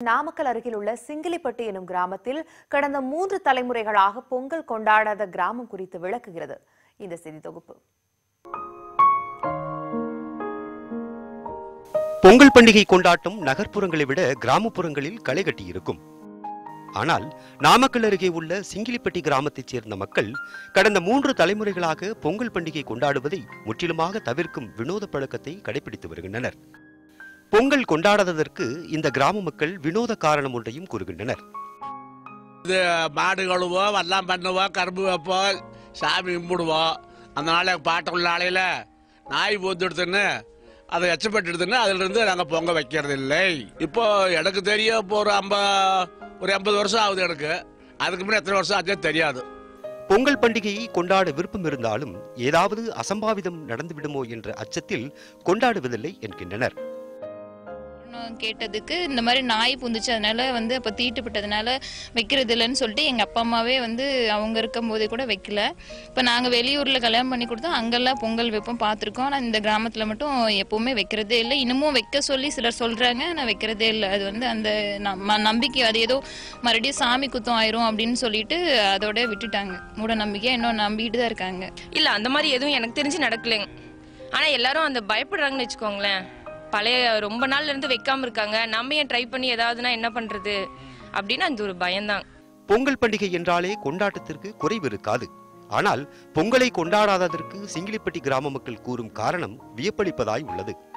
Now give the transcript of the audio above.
நாமக்கல் அருகில் உள்ள சிங்கிலிப்பட்டி எனும் கிராமத்தில் கடந்த மூன்று தலைமுறைகளாக பொங்கல் கொண்டாடாத கிராமம் குறித்து விளக்குகிறது இந்த செய்தி தொகுப்பு பொங்கல் பண்டிகை கொண்டாட்டம் நகர்ப்புறங்களை விட கிராமப்புறங்களில் களை கட்டியிருக்கும் ஆனால் நாமக்கல் அருகே உள்ள சிங்கிலிப்பட்டி கிராமத்தைச் சேர்ந்த மக்கள் கடந்த மூன்று தலைமுறைகளாக பொங்கல் பண்டிகை கொண்டாடுவதை முற்றிலுமாக தவிர்க்கும் வினோத பழக்கத்தை கடைபிடித்து வருகின்றனர் பொங்கல் கொண்டாடாததற்கு இந்த கிராம மக்கள் வினோத காரணம் ஒன்றையும் கூறுகின்றனர் மாடு கழுவோம் எல்லாம் பண்ணுவோம் கரும்பு வைப்போம் சாமி கும்பிடுவோம் அந்த நாள் பாட்டுள்ள நாளையில் நாய் பூத்துடுத்துன்னு அதை எச்சப்பட்டுடுதுன்னு அதிலிருந்து நாங்கள் பொங்க வைக்கிறது இல்லை இப்போ எனக்கு தெரியும் இப்போ ஒரு ஐம்ப ஒரு எண்பது வருஷம் ஆகுது எனக்கு அதுக்கு முன்னாடி எத்தனை வருஷம் ஆச்சே தெரியாது பொங்கல் பண்டிகையை கொண்டாட விருப்பம் இருந்தாலும் ஏதாவது அசம்பாவிதம் நடந்துவிடுமோ என்ற அச்சத்தில் கொண்டாடுவதில்லை என்கின்றனர் இன்னும் கேட்டதுக்கு இந்த மாதிரி நாய் புந்துச்சு அதனால வந்து அப்போ தீட்டுப்பட்டதுனால வைக்கிறது இல்லைன்னு சொல்லிட்டு எங்கள் அப்பா அம்மாவே வந்து அவங்க இருக்கும் போதே கூட வைக்கல இப்போ நாங்கள் வெளியூரில் கல்யாணம் பண்ணி கொடுத்தோம் அங்கெல்லாம் பொங்கல் வைப்போம் பார்த்துருக்கோம் ஆனால் இந்த கிராமத்தில் மட்டும் எப்போவுமே வைக்கிறதே இல்லை இன்னமும் வைக்க சொல்லி சிலர் சொல்கிறாங்க ஆனால் வைக்கிறதே இல்லை அது வந்து அந்த நம்ம நம்பிக்கை அது ஏதோ மறுபடியும் சாமி குத்தம் ஆயிரும் அப்படின்னு சொல்லிட்டு அதோட விட்டுட்டாங்க மூட நம்பிக்கையாக இன்னும் நம்பிட்டு தான் இருக்காங்க இல்ல அந்த மாதிரி எதுவும் எனக்கு தெரிஞ்சு நடக்கலைங்க ஆனா எல்லாரும் அந்த பயப்படுறாங்கன்னு வச்சுக்கோங்களேன் பழைய ரொம்ப நாள்ல இருந்து வைக்காம இருக்காங்க நம்ம ஏன் ட்ரை பண்ணி ஏதாவதுனா என்ன பண்றது அப்படின்னு அந்த ஒரு பயம்தான் பொங்கல் பண்டிகை என்றாலே கொண்டாட்டத்திற்கு குறைவு இருக்காது ஆனால் பொங்கலை கொண்டாடாததற்கு சிங்கிலிப்பட்டி கிராம மக்கள் கூறும் காரணம் வியப்பளிப்பதாய் உள்ளது